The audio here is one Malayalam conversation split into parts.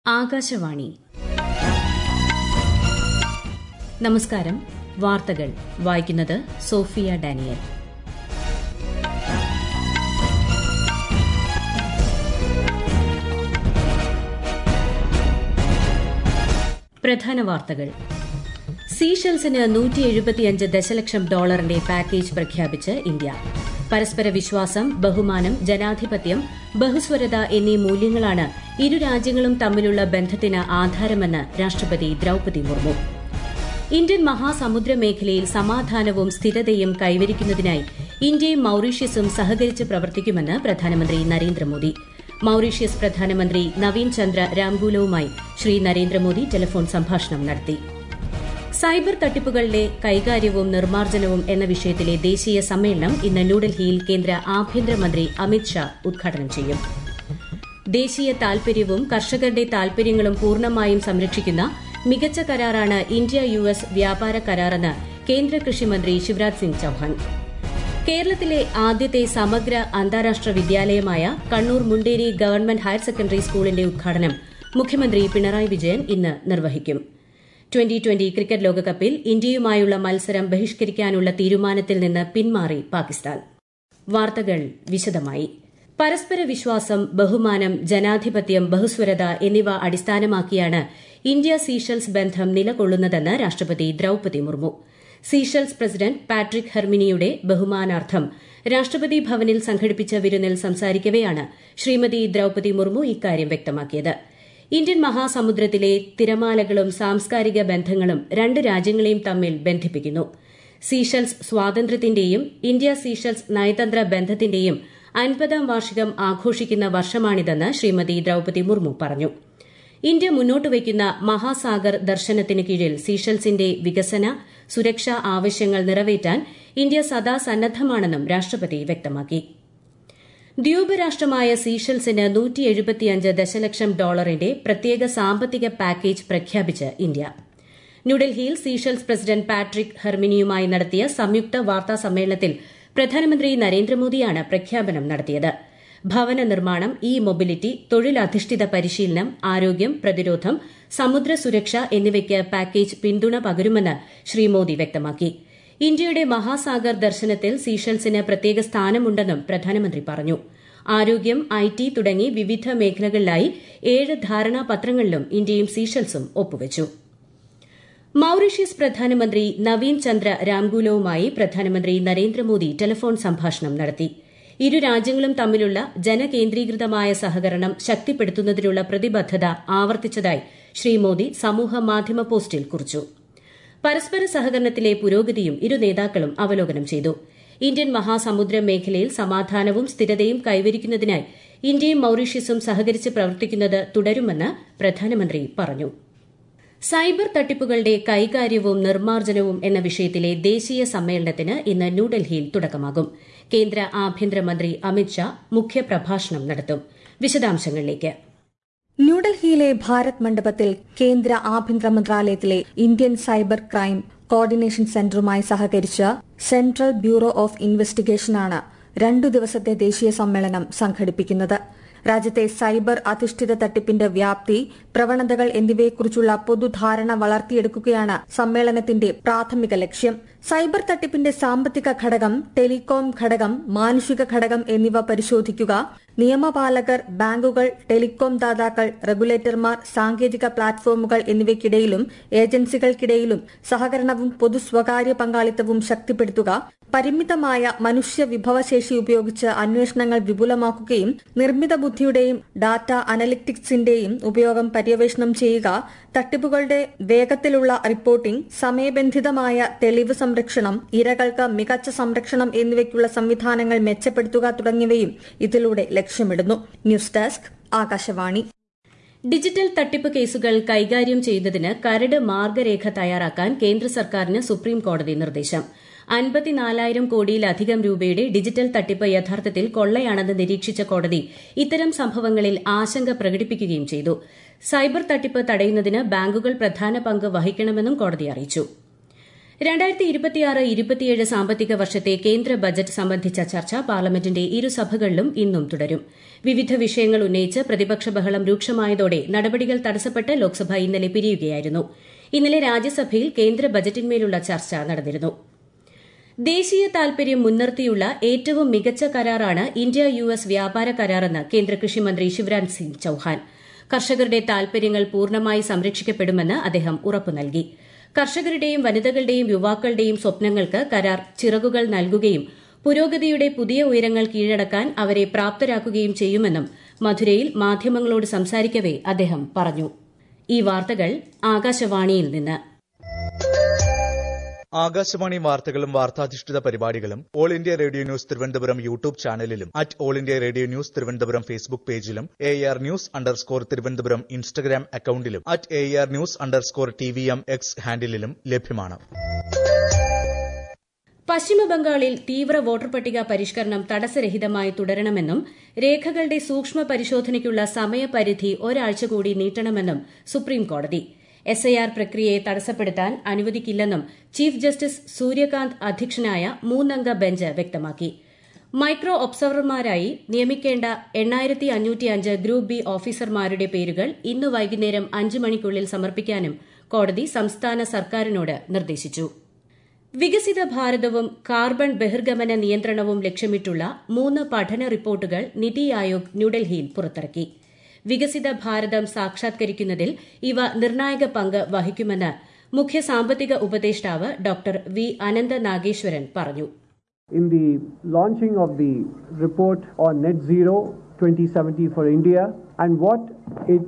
ആകാശവാണി നമസ്കാരം വാർത്തകൾ വായിക്കുന്നത് സോഫിയ ഡാനിയൽ പ്രധാന വാർത്തകൾ സീഷെൽസിന് നൂറ്റി എഴുപത്തിയഞ്ച് ദശലക്ഷം ഡോളറിന്റെ പാക്കേജ് പ്രഖ്യാപിച്ച് ഇന്ത്യ പരസ്പര വിശ്വാസം ബഹുമാനം ജനാധിപത്യം ബഹുസ്വരത എന്നീ മൂല്യങ്ങളാണ് ഇരു രാജ്യങ്ങളും തമ്മിലുള്ള ബന്ധത്തിന് ആധാരമെന്ന് രാഷ്ട്രപതി ദ്രൌപതി മുർമു ഇന്ത്യൻ മഹാസമുദ്ര മേഖലയിൽ സമാധാനവും സ്ഥിരതയും കൈവരിക്കുന്നതിനായി ഇന്ത്യയും മൌറീഷ്യസും സഹകരിച്ച് പ്രവർത്തിക്കുമെന്ന് പ്രധാനമന്ത്രി നരേന്ദ്രമോദി മൌറീഷ്യസ് പ്രധാനമന്ത്രി നവീൻ ചന്ദ്ര രാംഗൂലവുമായി ശ്രീ നരേന്ദ്രമോദി ടെലിഫോൺ സംഭാഷണം നടത്തി സൈബർ തട്ടിപ്പുകളുടെ കൈകാര്യവും നിർമ്മാർജ്ജനവും എന്ന വിഷയത്തിലെ ദേശീയ സമ്മേളനം ഇന്ന് ന്യൂഡൽഹിയിൽ കേന്ദ്ര ആഭ്യന്തരമന്ത്രി അമിത് ഷാ ഉദ്ഘാടനം ചെയ്യും ദേശീയ താൽപര്യവും കർഷകരുടെ താൽപര്യങ്ങളും പൂർണ്ണമായും സംരക്ഷിക്കുന്ന മികച്ച കരാറാണ് ഇന്ത്യ യു എസ് വ്യാപാര കരാറെന്ന് കേന്ദ്ര കൃഷിമന്ത്രി ശിവരാജ് സിംഗ് ചൌഹാൻ കേരളത്തിലെ ആദ്യത്തെ സമഗ്ര അന്താരാഷ്ട്ര വിദ്യാലയമായ Kannur Munderi government higher secondary സ്കൂളിന്റെ ഉദ്ഘാടനം മുഖ്യമന്ത്രി പിണറായി വിജയൻ ഇന്ന് നിർവഹിക്കും ട്വന്റി ട്വന്റി ക്രിക്കറ്റ് ലോകകപ്പിൽ ഇന്ത്യയുമായുള്ള മത്സരം ബഹിഷ്കരിക്കാനുള്ള തീരുമാനത്തിൽ നിന്ന് പിന്മാറി പാകിസ്ഥാൻ വാർത്തകൾ വിശദമായി പരസ്പര വിശ്വാസം ബഹുമാനം ജനാധിപത്യം ബഹുസ്വരത എന്നിവ അടിസ്ഥാനമാക്കിയാണ് ഇന്ത്യ സീഷെൽസ് ബന്ധം നിലകൊള്ളുന്നതെന്ന് രാഷ്ട്രപതി Droupadi Murmu Seychelles president Patrick ഹെർമിനിയുടെ ബഹുമാനാർത്ഥം രാഷ്ട്രപതി ഭവനിൽ സംഘടിപ്പിച്ച വിരുന്നിൽ സംസാരിക്കവെയാണ് ശ്രീമതി ദ്രൌപതി മുർമു ഇക്കാര്യം വ്യക്തമാക്കിയത് ഇന്ത്യൻ മഹാസമുദ്രത്തിലെ തിരമാലകളും സാംസ്കാരിക ബന്ധങ്ങളും രണ്ട് രാജ്യങ്ങളെയും തമ്മിൽ ബന്ധിപ്പിക്കുന്നു സീഷെൽസ് സ്വാതന്ത്ര്യത്തിന്റെയും ഇന്ത്യ സീഷെൽസ് നയതന്ത്ര ബന്ധത്തിന്റെയും അൻപതാം വാർഷികം ആഘോഷിക്കുന്ന വർഷമാണിതെന്ന് ശ്രീമതി ദ്രൌപതി മുർമു പറഞ്ഞു ഇന്ത്യ മുന്നോട്ട് വയ്ക്കുന്ന മഹാസാഗർ ദർശനത്തിന് കീഴിൽ സീഷെൽസിന്റെ വികസന സുരക്ഷാ ആവശ്യങ്ങൾ നിറവേറ്റാൻ ഇന്ത്യ സദാ സന്നദ്ധമാണെന്നും രാഷ്ട്രപതി വ്യക്തമാക്കി ദ്വീപ് രാഷ്ട്രമായ സീഷെൽസിന് നൂറ്റി എഴുപത്തിയഞ്ച് ദശലക്ഷം ഡോളറിന്റെ പ്രത്യേക സാമ്പത്തിക പാക്കേജ് പ്രഖ്യാപിച്ച് ഇന്ത്യ ന്യൂഡൽഹിയിൽ സീഷെൽസ് പ്രസിഡന്റ് പാട്രിക് ഹെർമിനിയുമായി നടത്തിയ സംയുക്ത വാർത്താ സമ്മേളനത്തിൽ പ്രധാനമന്ത്രി നരേന്ദ്രമോദിയാണ് പ്രഖ്യാപനം നടത്തിയത് ഭവന നിർമ്മാണം ഇ മൊബിലിറ്റി തൊഴിലധിഷ്ഠിത പരിശീലനം ആരോഗ്യം പ്രതിരോധം സമുദ്ര സുരക്ഷ എന്നിവയ്ക്ക് പാക്കേജ് പിന്തുണ പകരുമെന്ന് ശ്രീ മോദി വ്യക്തമാക്കി ഇന്ത്യയുടെ മഹാസാഗർ ദർശനത്തിൽ സീഷെൽസിന് പ്രത്യേക സ്ഥാനമുണ്ടെന്നും പ്രധാനമന്ത്രി പറഞ്ഞു ആരോഗ്യം ഐ ടി തുടങ്ങി വിവിധ മേഖലകളിലായി ഏഴ് ധാരണാപത്രങ്ങളിലും ഇന്ത്യയും സീഷെൽസും ഒപ്പുവച്ചു മൌറീഷ്യസ് പ്രധാനമന്ത്രി നവീൻ ചന്ദ്ര രാംഗൂലവുമായി പ്രധാനമന്ത്രി നരേന്ദ്രമോദി ടെലിഫോൺ സംഭാഷണം നടത്തി ഇരു രാജ്യങ്ങളും തമ്മിലുള്ള ജനകേന്ദ്രീകൃതമായ സഹകരണം ശക്തിപ്പെടുത്തുന്നതിനുള്ള പ്രതിബദ്ധത ആവർത്തിച്ചതായി ശ്രീ മോദി സമൂഹ മാധ്യമ പോസ്റ്റിൽ കുറിച്ചു പരസ്പര സഹകരണത്തിലെ പുരോഗതിയും ഇരു നേതാക്കളും അവലോകനം ചെയ്തു ഇന്ത്യൻ മഹാസമുദ്ര മേഖലയിൽ സമാധാനവും സ്ഥിരതയും കൈവരിക്കുന്നതിനായി ഇന്ത്യയും മൌറീഷ്യസും സഹകരിച്ച് പ്രവർത്തിക്കുന്നത് തുടരുമെന്ന് പ്രധാനമന്ത്രി പറഞ്ഞു സൈബർ തട്ടിപ്പുകളുടെ കൈകാര്യവും നിർമ്മാർജ്ജനവും എന്ന വിഷയത്തിലെ ദേശീയ സമ്മേളനത്തിന് ഇന്ന് ന്യൂഡൽഹിയിൽ തുടക്കമാകും കേന്ദ്ര ആഭ്യന്തരമന്ത്രി അമിത് ഷാ മുഖ്യപ്രഭാഷണം നടത്തും വിശദാംശങ്ങളിലേക്ക് ന്യൂഡൽഹിയിലെ ഭാരത് മണ്ഡപത്തിൽ കേന്ദ്ര ആഭ്യന്തര മന്ത്രാലയത്തിലെ ഇന്ത്യൻ സൈബർ ക്രൈം കോർഡിനേഷൻ സെന്ററുമായി സഹകരിച്ച് സെൻട്രൽ ബ്യൂറോ ഓഫ് ഇൻവെസ്റ്റിഗേഷനാണ് രണ്ടു ദിവസത്തെ ദേശീയ സമ്മേളനം സംഘടിപ്പിക്കുന്നത് രാജ്യത്തെ സൈബർ അധിഷ്ഠിത തട്ടിപ്പിന്റെ വ്യാപ്തി പ്രവണതകൾ എന്നിവയെക്കുറിച്ചുള്ള പൊതുധാരണ വളർത്തിയെടുക്കുകയാണ് സമ്മേളനത്തിന്റെ പ്രാഥമിക ലക്ഷ്യം സൈബർ തട്ടിപ്പിന്റെ സാമ്പത്തിക ഘടകം ടെലികോം ഘടകം മാനുഷിക ഘടകം എന്നിവ പരിശോധിക്കുക നിയമപാലകർ ബാങ്കുകൾ ടെലികോം ദാതാക്കൾ റെഗുലേറ്റർമാർ സാങ്കേതിക പ്ലാറ്റ്ഫോമുകൾ എന്നിവയ്ക്കിടയിലും ഏജൻസികൾക്കിടയിലും സഹകരണവും പൊതു സ്വകാര്യ പങ്കാളിത്തവും ശക്തിപ്പെടുത്തുക പരിമിതമായ മനുഷ്യ വിഭവശേഷി ഉപയോഗിച്ച് അന്വേഷണങ്ങൾ വിപുലമാക്കുകയും നിർമ്മിത ബുദ്ധിയുടെയും ഡാറ്റ അനലിറ്റിക്സിന്റെയും ഉപയോഗം പര്യവേഷണം ചെയ്യുക തട്ടിപ്പുകളുടെ വേഗത്തിലുള്ള റിപ്പോർട്ടിംഗ് സമയബന്ധിതമായ തെളിവ് സംരക്ഷണം ഇരകൾക്ക് മികച്ച സംരക്ഷണം എന്നിവയ്ക്കുള്ള സംവിധാനങ്ങൾ മെച്ചപ്പെടുത്തുക തുടങ്ങിയവയും ഇതിലൂടെ ലക്ഷ്യമിടുന്നു ന്യൂസ് ഡെസ്ക് ആകാശവാണി ഡിജിറ്റൽ തട്ടിപ്പ് കേസുകൾ കൈകാര്യം ചെയ്യുന്നതിന് കരട് മാർഗരേഖ തയ്യാറാക്കാൻ കേന്ദ്ര സർക്കാരിന് സുപ്രീം കോടതി നിർദ്ദേശം അൻപത്തിനാലായിരം കോടിയിലധികം രൂപയുടെ ഡിജിറ്റൽ തട്ടിപ്പ് യഥാർത്ഥത്തിൽ കൊള്ളയാണെന്ന് നിരീക്ഷിച്ച കോടതി ഇത്തരം സംഭവങ്ങളിൽ ആശങ്ക പ്രകടിപ്പിക്കുകയും ചെയ്തു സൈബർ തട്ടിപ്പ് തടയുന്നതിന് ബാങ്കുകൾ പ്രധാന പങ്ക് വഹിക്കണമെന്നും കോടതി അറിയിച്ചു രണ്ടായിരത്തി ഇരുപത്തിയാറ് ഇരുപത്തിയേഴ് സാമ്പത്തിക വർഷത്തെ കേന്ദ്ര ബജറ്റ് സംബന്ധിച്ച ചർച്ച പാർലമെന്റിന്റെ ഇരുസഭകളിലും ഇന്നും തുടരും വിവിധ വിഷയങ്ങൾ ഉന്നയിച്ച് പ്രതിപക്ഷ ബഹളം രൂക്ഷമായതോടെ നടപടികൾ തടസ്സപ്പെട്ട് ലോക്സഭ ഇന്നലെ പിരിയുകയായിരുന്നു ഇന്നലെ രാജ്യസഭയിൽ കേന്ദ്ര ബജറ്റിന്മേലുള്ള ചർച്ച നടന്നിരുന്നു ദേശീയ താൽപര്യം മുൻനിർത്തിയുള്ള ഏറ്റവും മികച്ച കരാറാണ് ഇന്ത്യ യു എസ് വ്യാപാര കരാറെന്ന് കേന്ദ്ര കൃഷിമന്ത്രി ശിവരാജ് സിംഗ് ചൌഹാൻ കർഷകരുടെ താൽപര്യങ്ങൾ പൂർണ്ണമായി സംരക്ഷിക്കപ്പെടുമെന്ന് അദ്ദേഹം ഉറപ്പു നൽകി കർഷകരുടെയും വനിതകളുടെയും യുവാക്കളുടെയും സ്വപ്നങ്ങൾക്ക് കരാർ ചിറകുകൾ നൽകുകയും പുരോഗതിയുടെ പുതിയ ഉയരങ്ങൾ കീഴടക്കാൻ അവരെ പ്രാപ്തരാക്കുകയും ചെയ്യുമെന്നും മധുരയിൽ മാധ്യമങ്ങളോട് സംസാരിക്കവെ അദ്ദേഹം പറഞ്ഞു ഈ വാർത്തകൾ ആകാശവാണിയിൽ നിന്ന് ആകാശവാണി വാർത്തകളും വാർത്താധിഷ്ഠിത പരിപാടികളും All India Radio News Thiruvananthapuram YouTube ചാനലിലും at All India Radio News Thiruvananthapuram Facebook പേജിലും A R news underscore Thiruvananthapuram Instagram അക്കൌണ്ടിലും at A R news underscore T V M X ഹാൻഡിലും ലഭ്യമാണ് പശ്ചിമബംഗാളിൽ തീവ്ര വോട്ടർ പട്ടിക പരിഷ്കരണം തടസ്സരഹിതമായി തുടരണമെന്നും രേഖകളുടെ സൂക്ഷ്മ പരിശോധനയ്ക്കുള്ള സമയപരിധി ഒരാഴ്ച കൂടി നീട്ടണമെന്നും സുപ്രീംകോടതി എസ്ഐആർ പ്രക്രിയയെ തടസ്സപ്പെടുത്താൻ അനുവദിക്കില്ലെന്നും ചീഫ് ജസ്റ്റിസ് സൂര്യകാന്ത് അധ്യക്ഷനായ മൂന്നംഗ ബെഞ്ച് വ്യക്തമാക്കി മൈക്രോ ഒബ്സർവർമാരായി നിയമിക്കേണ്ട എണ്ണായിരത്തി അഞ്ഞൂറ്റിയഞ്ച് ഗ്രൂപ്പ് ബി ഓഫീസർമാരുടെ പേരുകൾ ഇന്ന് വൈകുന്നേരം അഞ്ച് മണിക്കുള്ളിൽ സമർപ്പിക്കാനും കോടതി സംസ്ഥാന സർക്കാരിനോട് നിർദ്ദേശിച്ചു വികസിത ഭാരതവും കാർബൺ ബഹിർഗമന നിയന്ത്രണവും ലക്ഷ്യമിട്ടുള്ള മൂന്ന് പഠന റിപ്പോർട്ടുകൾ നിതി ആയോഗ് ന്യൂഡൽഹിയിൽ പുറത്തിറക്കി വികസിത ഭാരതം സാക്ഷാത്കരിക്കുന്നതിൽ ഇവ നിർണായക പങ്ക് വഹിക്കുമെന്ന് മുഖ്യ സാമ്പത്തിക ഉപദേഷ്ടാവ് ഡോക്ടർ വി അനന്ത നാഗേശ്വരൻ പറഞ്ഞു In the launching of the report on net zero 2070 for India and what it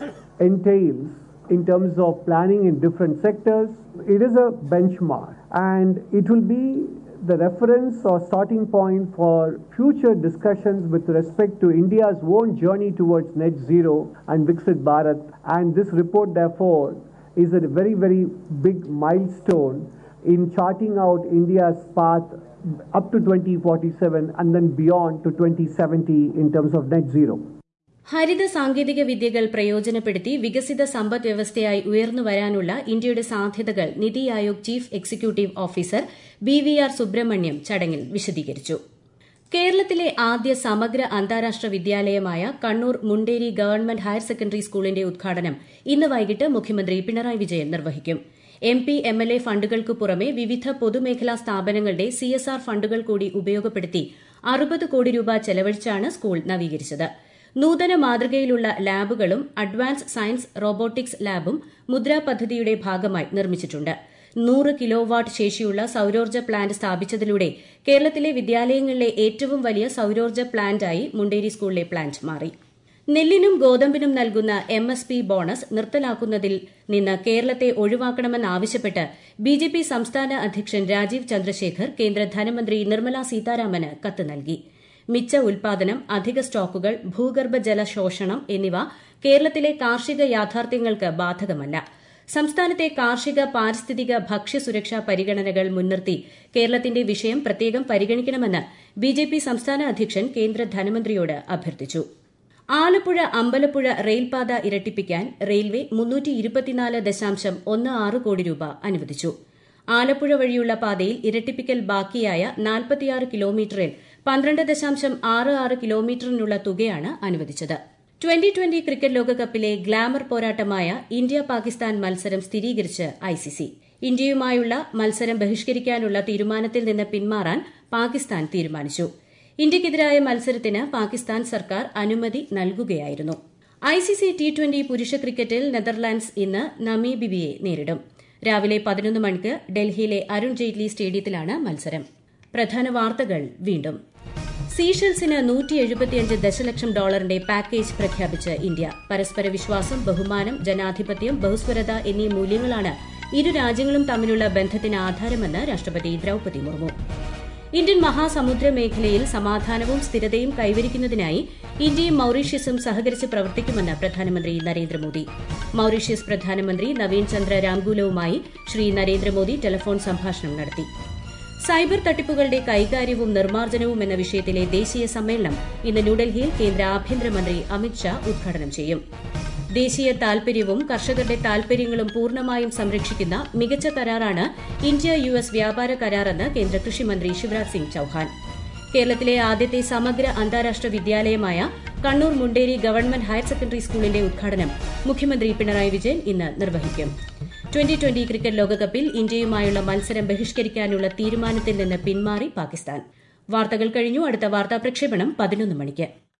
entails in terms of planning in different sectors, it is a benchmark and it will be the reference or starting point for future discussions with respect to India's own journey towards net zero and Viksit Bharat. And this report, therefore, is a very, very big milestone in charting out India's path up to 2047 and then beyond to 2070 in terms of net zero. ഹരിത സാങ്കേതിക വിദ്യകൾ പ്രയോജനപ്പെടുത്തി വികസിത സമ്പദ് വ്യവസ്ഥയായി ഉയർന്നു വരാനുള്ള ഇന്ത്യയുടെ സാധ്യതകൾ NITI Aayog chief executive officer B V R Subrahmanyam ചടങ്ങിൽ വിശദീകരിച്ചു കേരളത്തിലെ ആദ്യ സമഗ്ര അന്താരാഷ്ട്ര വിദ്യാലയമായ Kannur Munderi government higher secondary സ്കൂളിന്റെ ഉദ്ഘാടനം ഇന്ന് വൈകിട്ട് മുഖ്യമന്ത്രി പിണറായി വിജയൻ നിർവഹിക്കും M P M L A ഫണ്ടുകൾക്ക് പുറമെ വിവിധ പൊതുമേഖലാ സ്ഥാപനങ്ങളുടെ സി എസ് ആർ ഫണ്ടുകൾ കൂടി ഉപയോഗപ്പെടുത്തി അറുപത് കോടി രൂപ ചെലവഴിച്ചാണ് സ്കൂൾ നവീകരിച്ചത് നൂതന മാതൃകയിലുള്ള ലാബുകളും അഡ്വാൻസ് സയൻസ് റോബോട്ടിക്സ് ലാബും മുദ്ര പദ്ധതിയുടെ ഭാഗമായി നിർമ്മിച്ചിട്ടുണ്ട് നൂറ് കിലോ വാട്ട് ശേഷിയുള്ള സൌരോർജ്ജ പ്ലാന്റ് സ്ഥാപിച്ചതിലൂടെ കേരളത്തിലെ വിദ്യാലയങ്ങളിലെ ഏറ്റവും വലിയ സൌരോർജ്ജ പ്ലാന്റായി മുണ്ടേരി സ്കൂളിലെ പ്ലാന്റ് മാറി നെല്ലിനും ഗോതമ്പിനും നൽകുന്ന എം എസ് പി ബോണസ് നിർത്തലാക്കുന്നതിൽ നിന്ന് കേരളത്തെ ഒഴിവാക്കണമെന്നാവശ്യപ്പെട്ട് ബി ജെ പി സംസ്ഥാന അധ്യക്ഷൻ രാജീവ് ചന്ദ്രശേഖർ കേന്ദ്ര ധനമന്ത്രി നിർമ്മല സീതാരാമന് കത്ത് നൽകി മിച്ച ഉൽപാദനം അധിക സ്റ്റോക്കുകൾ ഭൂഗർഭജല ശോഷണം എന്നിവ കേരളത്തിലെ കാർഷിക യാഥാർത്ഥ്യങ്ങൾക്ക് ബാധകമല്ല സംസ്ഥാനത്തെ കാർഷിക പാരിസ്ഥിതിക ഭക്ഷ്യസുരക്ഷാ പരിഗണനകൾ മുൻനിർത്തി കേരളത്തിന്റെ വിഷയം പ്രത്യേകം പരിഗണിക്കണമെന്ന് ബിജെപി സംസ്ഥാന അധ്യക്ഷൻ കേന്ദ്ര ധനമന്ത്രിയോട് അഭ്യർത്ഥിച്ചു ആലപ്പുഴ അമ്പലപ്പുഴ റെയിൽപാത ഇരട്ടിപ്പിക്കാൻ റെയിൽവേ മുന്നൂറ്റി ഇരുപത്തിനാല് ദശാംശം ഒന്ന് ആറ് കോടി രൂപ അനുവദിച്ചു ആലപ്പുഴ വഴിയുള്ള പാതയിൽ ഇരട്ടിപ്പിക്കൽ ബാക്കിയായ നാൽപ്പത്തിയാറ് കിലോമീറ്ററിൽ പന്ത്രണ്ട് ദശാംശം ആറ് ആറ് കിലോമീറ്ററിനുള്ള തുകയാണ് അനുവദിച്ചത് ട്വന്റി ട്വന്റി ക്രിക്കറ്റ് ലോകകപ്പിലെ ഗ്ലാമർ പോരാട്ടമായ ഇന്ത്യ പാകിസ്ഥാൻ മത്സരം സ്ഥിരീകരിച്ച് ഐസിസി ഇന്ത്യയുമായുള്ള മത്സരം ബഹിഷ്കരിക്കാനുള്ള തീരുമാനത്തിൽ നിന്ന് പിന്മാറാൻ പാകിസ്ഥാൻ തീരുമാനിച്ചു ഇന്ത്യയ്ക്കെതിരായ മത്സരത്തിന് പാകിസ്ഥാൻ സർക്കാർ അനുമതി നൽകുകയായിരുന്നു ഐസിസി ടി ട്വന്റി പുരുഷ ക്രിക്കറ്റിൽ നെതർലാൻഡ്സ് ഇന്ന് നമീബിബിയെ നേരിടും രാവിലെ പതിനൊന്ന് മണിക്ക് ഡൽഹിയിലെ അരുൺ ജെയ്റ്റ്ലി സ്റ്റേഡിയത്തിലാണ് മത്സരം പ്രധാന വാർത്തകൾ വീണ്ടും സീഷൽസിന് നൂറ്റി എഴുപത്തിയഞ്ച് ദശലക്ഷം ഡോളറിന്റെ പാക്കേജ് പ്രഖ്യാപിച്ച് ഇന്ത്യ പരസ്പര വിശ്വാസം ബഹുമാനം ജനാധിപത്യം ബഹുസ്വരത എന്നീ മൂല്യങ്ങളാണ് ഇരു രാജ്യങ്ങളും തമ്മിലുള്ള ബന്ധത്തിന് ആധാരമെന്ന് രാഷ്ട്രപതി ദ്രൌപതി മുർമു ഇന്ത്യൻ മഹാസമുദ്ര മേഖലയിൽ സമാധാനവും സ്ഥിരതയും കൈവരിക്കുന്നതിനായി ഇന്ത്യയും മൌറീഷ്യസും സഹകരിച്ച് പ്രവർത്തിക്കുമെന്ന് പ്രധാനമന്ത്രി നരേന്ദ്രമോദി മൌറീഷ്യസ് പ്രധാനമന്ത്രി നവീൻ ചന്ദ്ര രാംഗുലവുമായി ശ്രീ നരേന്ദ്രമോദി ടെലിഫോൺ സംഭാഷണം നടത്തി സൈബർ തട്ടിപ്പുകളുടെ കൈകാര്യവും നിർമ്മാർജ്ജനവും എന്ന വിഷയത്തിലെ ദേശീയ സമ്മേളനം ഇന്ന് ന്യൂഡൽഹിയിൽ കേന്ദ്ര ആഭ്യന്തരമന്ത്രി അമിത്ഷാ ഉദ്ഘാടനം ചെയ്യും ദേശീയ താൽപര്യവും കർഷകരുടെ താൽപര്യങ്ങളും പൂർണ്ണമായും സംരക്ഷിക്കുന്ന മികച്ച കരാറാണ് ഇന്ത്യ യു എസ് വ്യാപാര കരാറെന്ന് കേന്ദ്ര കൃഷിമന്ത്രി ശിവരാജ് സിംഗ് ചൌഹാൻ കേരളത്തിലെ ആദ്യത്തെ സമഗ്ര അന്താരാഷ്ട്ര വിദ്യാലയമായ Kannur Munderi government higher secondary സ്കൂളിന്റെ ഉദ്ഘാടനം മുഖ്യമന്ത്രി പിണറായി വിജയൻ ഇന്ന് നിർവഹിക്കും ട്വന്റി ട്വന്റി ക്രിക്കറ്റ് ലോകകപ്പിൽ ഇന്ത്യയുമായുള്ള മത്സരം ബഹിഷ്കരിക്കാനുള്ള തീരുമാനത്തിൽ നിന്ന് പിന്മാറി പാകിസ്ഥാൻ വാർത്തകൾ കഴിഞ്ഞു അടുത്ത വാർത്താ പ്രക്ഷേപണം പതിനൊന്ന് മണിക്ക്